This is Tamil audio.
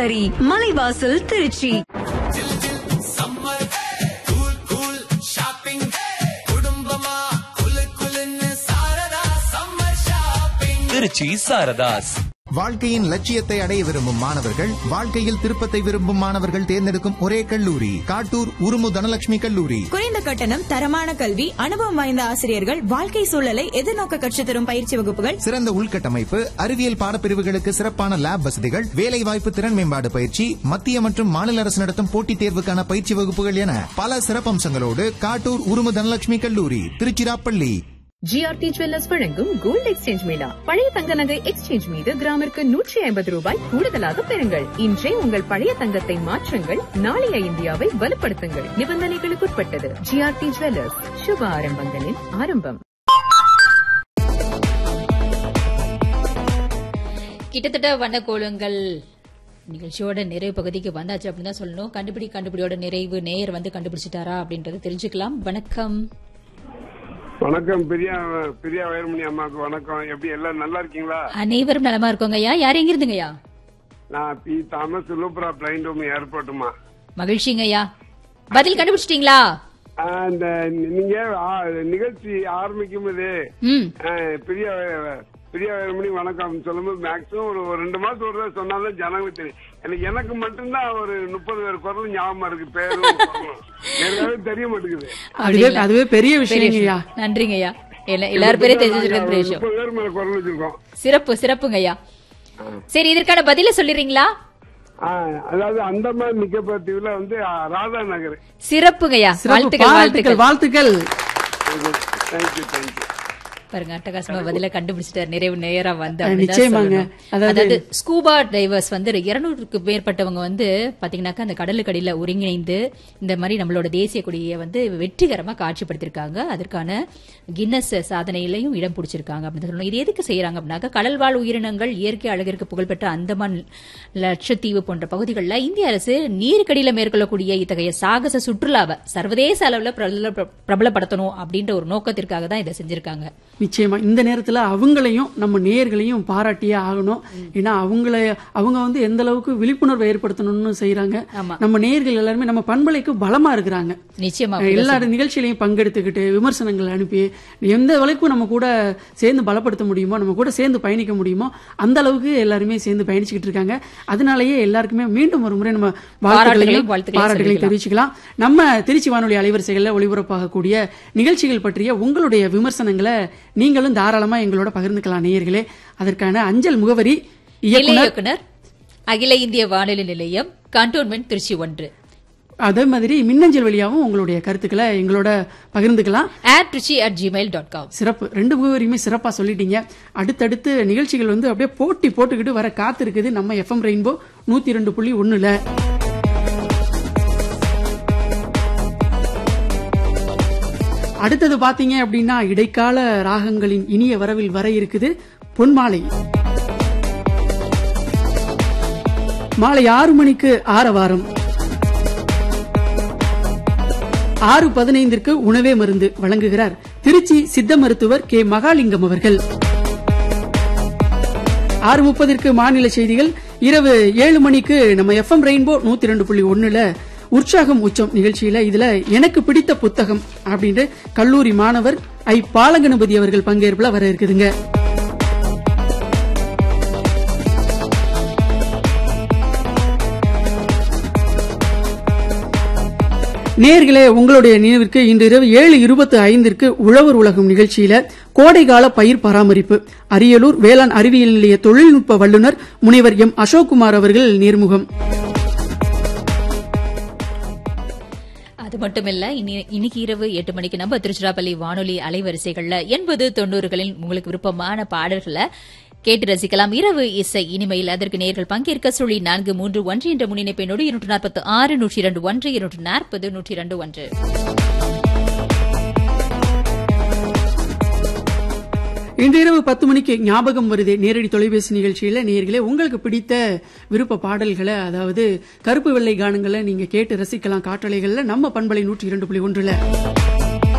Jewellery Malaivasal Trichy summer cool cool shopping குடும்பமா குலு குலுன்னு சாரதா சம்மர் ஷாப்பிங் திருச்சி சாரதாஸ் வாழ்க்கையின் லட்சியத்தை அடைய விரும்பும் மாணவர்கள் வாழ்க்கையில் திருப்பத்தை விரும்பும் மாணவர்கள் தேர்ந்தெடுக்கும் ஒரே கல்லூரி காட்டூர் உருமு தனலட்சுமி கல்லூரி குறைந்த கட்டணம் தரமான கல்வி அனுபவம் வாய்ந்த ஆசிரியர்கள் வாழ்க்கை சூழலை எதிர்நோக்க கற்றுத் தரும் பயிற்சி வகுப்புகள் சிறந்த உள்கட்டமைப்பு அறிவியல் பாடப்பிரிவுகளுக்கு சிறப்பான லேப் வசதிகள் வேலைவாய்ப்பு திறன் மேம்பாடு பயிற்சி மத்திய மற்றும் மாநில அரசு நடத்தும் போட்டித் தேர்வுக்கான பயிற்சி வகுப்புகள் என பல சிறப்பம்சங்களோடு காட்டூர் உருமு தனலட்சுமி கல்லூரி திருச்சிராப்பள்ளி ஜிஆர்டி ஜுவல்லர்ஸ் வழங்கும் கோல்ட் எக்ஸ்சேஞ்ச் மேளா பழைய தங்க நகை எக்ஸ்சேஞ்ச் மீது கிராமிற்கு நூற்றி ஐம்பது ரூபாய் கூடுதலாக பெறுங்கள் இன்றே உங்கள் பழைய தங்கத்தை மாற்றுங்கள் நாளைய இந்தியாவை வலுப்படுத்துங்கள் நிபந்தனைகளுக்குட்பட்டது ஜிஆர்டி ஜுவல்லர்ஸ் சுப ஆரம்பங்களின் ஆரம்பம் கிட்டத்தட்ட வண்ணக்கோலங்கள் நிகழ்ச்சியோட நிறைவு பகுதிக்கு வந்தாச்சு அப்படின்னு தான் சொல்லணும் கண்டுபிடி கண்டுபிடியோட நிறைவு நேயர் வந்து கண்டுபிடிச்சிட்டாரா அப்படின்றத தெரிஞ்சுக்கலாம் வணக்கம் வணக்கம் பிரியா பிரியா வைரமணி அம்மாவுக்கு வணக்கம் எப்படி எல்லாம் நல்லா இருக்கீங்களா அனைவரும் நலமா இருக்கோங்கய்யா யார் எங்க இருந்துங்கய்யா நான் பி தாமஸ் லூப்ரா பிளைன் ரூம் ஏர்போர்ட்டுமா மகிழ்ச்சிங்கய்யா பதில் கண்டுபிடிச்சிட்டீங்களா இந்த நீங்க ஆ, நிகழ்ச்சி ஆரம்பிக்கும் போது ம் ஆ, பிரியா பிரியா வைரமணி வணக்கம் சொல்லும்போது மேக்ஸிமம் ஒரு ஒரு ரெண்டு மாசம் ஒரு தடவை சொன்னாலும் ஜனங்களுக்கு தெரியும் எனக்கு எனக்கு மட்டும்தான் ஒரு முப்பது பேர் குரல் ஞாபகம் இருக்கு பேரும் குரலும். எல்லாமே தெரிய மாட்டேங்குது அதுவே அதுவே பெரிய விஷயங்கய்யா நன்றிங்கய்யா எல்லா- எல்லார் பேரையும் தெரிஞ்சு வச்சிருக்கிறது பெரிய விஷயம் முப்பது பேர் மேல குரல் வச்சிருக்கோம் சிறப்பு சிறப்புங்கய்யா சரி இதற்கான பதில சொல்லிடுறீங்களா ஆ, அதாவது அந்தமான் நிக்கோபார் தீவுல வந்து ஆ, ராதா நகர் சிறப்புங்கய்யா சிறப்பு வாழ்த்துக்கள் பாராட்டுகள் வாழ்த்துக்கள் வாழ்த்துக்கள் தேங்க்யூ தேங்க்யூ பாருங்க அட்டகாசமா பதில கண்டுபிடிச்சிட்டார் நிறைவு நேரா வந்து அஹ், அப்படின்னு தான் நிச்சயமாங்க. சொல்லணும். அதாவது- அதாவது ஸ்கூபா டைவர்ஸ் வந்து இருநூறுக்கு மேற்பட்டவங்க வந்து பாத்தீங்கன்னாக்கா அந்த கடலுக்கடியில ஒருங்கிணைந்து இந்த மாதிரி நம்மளோட தேசிய கொடியை வந்து வெற்றிகரமா காட்சிப்படுத்திருக்காங்க அதற்கான கின்னஸ் சாதனையிலையும் இடம் பிடிச்சிருக்காங்க அப்படின்னு சொல்லணும் இது எதுக்கு செய்யறாங்க அப்படின்னாக்கா கடல்வாழ் உயிரினங்கள் இயற்கை அழகிற்கு புகழ்பெற்ற அந்தமான் லட்சத்தீவு போன்ற பகுதிகளில் இந்திய அரசு நீருக்கடியில மேற்கொள்ளக்கூடிய இத்தகைய சாகச சுற்றுலாவை சர்வதேச அளவுல பிரபல- பிரபலப்படுத்தணும் அப்படின்ற ஒரு நோக்கத்திற்காக தான் இதை செஞ்சிருக்காங்க நிச்சயமா இந்த நேரத்துல அவங்களையும் நம்ம நேயர்களையும் பாராட்டியே ஆகணும் ஏன்னா அவங்கள அவங்க வந்து எந்த அளவுக்கு விழிப்புணர்வை ஏற்படுத்தணும்னு செய்யறாங்க ஆமா. நம்ம நேயர்கள் எல்லாருமே நம்ம பண்பலைக்கு பலமா இருக்கிறாங்க நிச்சயமா எல்லா நிகழ்ச்சியிலையும் பங்கெடுத்துக்கிட்டு விமர்சனங்கள் அனுப்பி எந்த அளவுக்கு நம்ம கூட சேர்ந்து பலப்படுத்த முடியுமோ நம்ம கூட சேர்ந்து பயணிக்க முடியுமோ அந்த அளவுக்கு எல்லாருமே சேர்ந்து பயணிச்சுக்கிட்டு இருக்காங்க அதனாலயே எல்லாருக்குமே மீண்டும் ஒரு முறை நம்ம பாராட்டுகளையும் வாழ்த்துக்களையும் வாழ்த்துக்களையும் பாராட்டுகளையும் தெரிவிச்சுக்கலாம் நம்ம திருச்சி வானொலி அலைவரிசைகளில் ஒளிபரப்பாகக்கூடிய நிகழ்ச்சிகள் பற்றிய உங்களுடைய விமர்சனங்களை நீங்களும் தாராளமா எங்களோட பகிர்ந்துக்கலாம் நேயர்களே அதற்கான அஞ்சல் முகவரி நிலைய இயக்குனர் இயக்குனர் அகில இந்திய வானொலி நிலையம் கண்டோன்மெண்ட் திருச்சி ஒன்று அதே மாதிரி மின்னஞ்சல் வழியாகவும் உங்களுடைய கருத்துக்களை எங்களோட பகிர்ந்துக்கலாம் at Trichy at Gmail dot com சிறப்பு ரெண்டு முகவரியுமே சிறப்பா சொல்லிட்டீங்க அடுத்தடுத்து நிகழ்ச்சிகள் வந்து அப்படியே போட்டி போட்டுக்கிட்டு வர காத்து இருக்குது நம்ம எஃப்எம் ரெயின்போ நூத்தி ரெண்டு புள்ளி ஒண்ணுல அடுத்தது பாத்தீங்க அப்படின்னா இடைக்கால ராகங்களின் இனிய வரவில் வர இருக்குது பொன்மாலை மாலை ஆறு மணிக்கு ஆரவாரம் ஆறு பதினைந்திற்கு உணவே மருந்து வழங்குகிறார் திருச்சி சித்த மருத்துவர் கே மகாலிங்கம் அவர்கள் ஆறு முப்பதிற்கு மாநில செய்திகள் இரவு ஏழு மணிக்கு நம்ம எஃப்எம் ரெயின்போ நூத்தி ரெண்டு புள்ளி ஒண்ணுல உற்சாகம் உச்சம் நிகழ்ச்சியில இதுல எனக்கு பிடித்த புத்தகம் அப்படின்ட்டு கல்லூரி மாணவர் ஐ பாலகணபதி அவர்கள் பங்கேற்புல வர இருக்குதுங்க நேர்களே உங்களுடைய நினைவிற்கு இன்று இரவு ஏழு இருபத்தி ஐந்திற்கு உழவர் உலகம் நிகழ்ச்சியில கோடைகால பயிர் பராமரிப்பு அரியலூர் வேளாண் அறிவியல் நிலைய தொழில்நுட்ப வல்லுநர் முனைவர் எம் அசோக்குமார் அவர்கள் நேர்முகம் அது மட்டுமில்ல இனி- இன்னைக்கு இரவு எட்டு மணிக்கு நம்ம திருச்சிராப்பள்ளி வானொலி அலைவரிசைகள்ல எண்பது தொண்ணூறுகளில் உங்களுக்கு விருப்பமான பாடல்களை கேட்டு ரசிக்கலாம் இரவு இசை இனிமையில் அதற்கு நேர்கள் பங்கேற்க சுழி நான்கு மூன்று ஒன்று என்ற முன்னிணைப்பினோடு இருநூற்று நாற்பத்தி ஆறு நூற்றி இரண்டு ஒன்று இருநூற்று நாற்பது நூற்றி இரண்டு ஒன்று இன்று இரவு பத்து மணிக்கு ஞாபகம் வருதே நேரடி தொலைபேசி நிகழ்ச்சியில நேர்களே உங்களுக்கு பிடித்த விருப்ப பாடல்களை அதாவது கருப்பு வெள்ளை கானங்களை நீங்க கேட்டு ரசிக்கலாம் காற்றலைகள்ல நம்ம பண்பலை நூற்றி இரண்டு புள்ளி ஒன்றுல